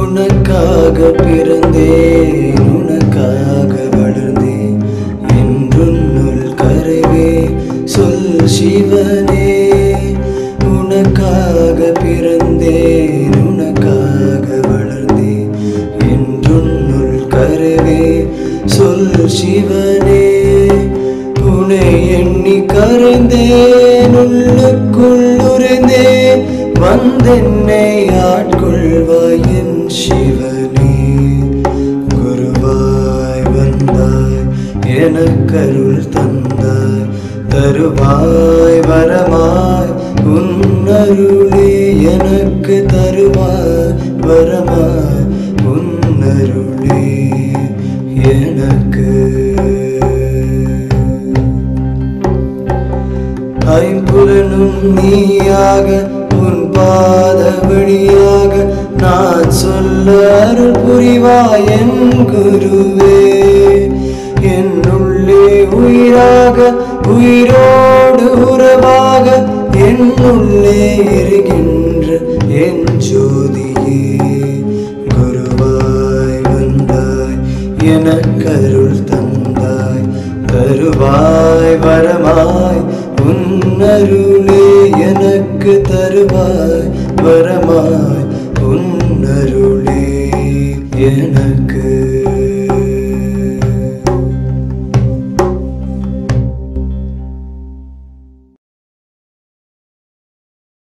உனக்காக பிறந்தேன் உனக்காக வளர்ந்தேன் என்றுன்னுள் கருவே சொல் சிவனே உனக்காக பிறந்தேன் உனக்காக வளர்ந்தேன் என்றுன்னுள் கருவே சொல் சிவனே உனை எண்ணி கரைந்தேன் உள்ளுக்குள் உறைந்தேன் வந்தென்னை ஆட்கொள்வாய் என் சிவனே குருவாய் வந்தாய் எனக்கருள் தந்தாய் தருவாய் வரமாய் உன்னருளே எனக்கு தருவாய் வரமாய் உன்னருளே எனக்கு ஐம்புலனும் நீயாக உன் பாத வழியாக நான் சொல்ல அருள் புரிவாய் என் குருவே என் உள்ளே உயிராக உயிரோடு உறவாக என் உள்ளே இருக்கின்ற என் ஜோதியே குருவாய் வந்தாய் எனக்கருள் தந்தாய் தருவாய் வரமாய் உன்னருளே எனக்கு தருவாய் வரமாய் உன்னருளே எனக்கு